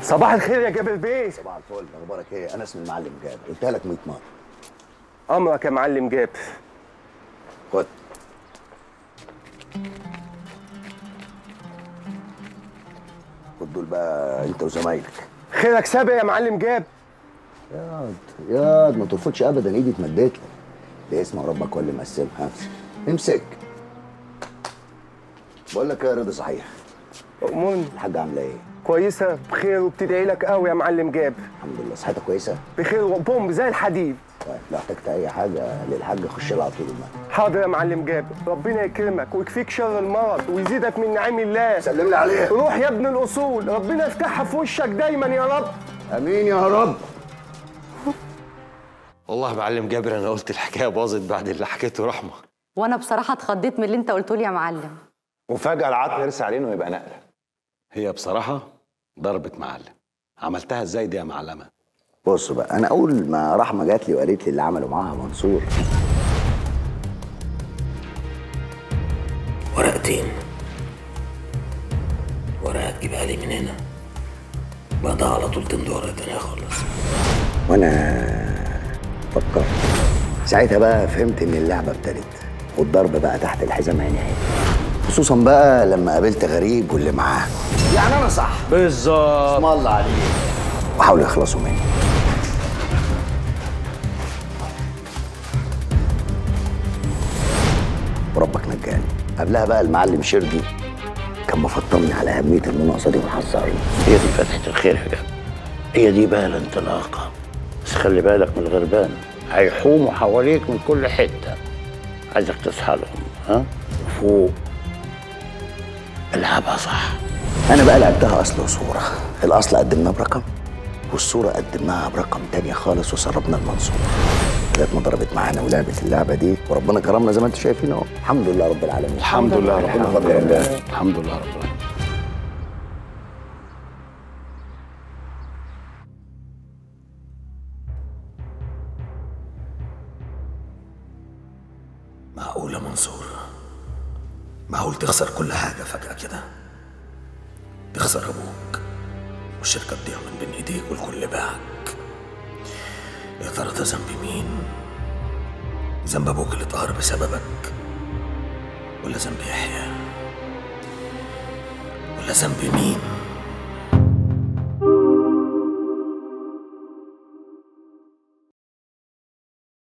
صباح الخير يا جابر بيه صباح الفل اخبارك ايه انا اسمي المعلم جابر قلتها لك 100 مره امرك يا معلم جابر خد خد دول بقى انت وزمايلك خيرك سابق يا معلم جابر ياض ياض ما ترفضش ابدا ايدي اتمدت لك ده اسم ربك ولا مقسمها امسك بقول لك يا رضا صحيح أمون الحاجه عامله ايه كويسه بخير وبتدعي لك قوي يا معلم جابر الحمد لله صحتك كويسه بخير وبوم زي الحديد طيب لو احتجت اي حاجه للحاج خش لها على طول الماء حاضر يا معلم جابر ربنا يكرمك ويكفيك شر المرض ويزيدك من نعيم الله سلم لي عليه روح يا ابن الاصول ربنا يفتحها في وشك دايما يا رب امين يا رب والله يا معلم جابر انا قلت الحكايه باظت بعد اللي حكيته رحمه وانا بصراحه اتخضيت من اللي انت قلته لي يا معلم وفجأة العطل يرسى علينا ويبقى نقلة هي بصراحه ضربت معلم عملتها ازاي دي يا معلمه بص بقى انا اول ما رحمه جات لي وقالت لي اللي عمله معاها منصور ورقتين ورقة تجيبها لي من هنا بعدها على طول تمضي ورقة تانية خالص وانا فكرت ساعتها بقى فهمت ان اللعبه ابتدت والضرب بقى تحت الحزام عيني عيني خصوصا بقى لما قابلت غريب واللي معاه يعني انا صح بالظبط اسم الله عليك وحاولوا يخلصوا مني وربك نجاني قبلها بقى المعلم شرجي كان مفطمني على أهمية المناقصة دي ومحذرني هي دي فتحة الخير يا جاب هي دي بقى الانطلاقة بس خلي بالك من الغربان هيحوموا حواليك من كل حتة عايزك تصحى لهم ها وفوق العبها صح أنا بقى لعبتها أصل وصورة الأصل قدمناه برقم والصورة قدمناها برقم تانية خالص وسربنا المنصور لغاية ما ضربت معانا ولعبت اللعبة دي وربنا كرمنا زي ما انتم شايفين اهو الحمد لله رب العالمين الحمد لله رب الحمد العالمين لله الحمد لله رب العالمين معقول يا منصور معقول تخسر كل حاجة فجأة كده تخسر أبوك والشركة تضيع من بين إيديك والكل باعك يا ترى ده ذنب مين؟ ذنب أبوك اللي اتقهر بسببك ولا ذنب يحيى؟ ولا ذنب مين؟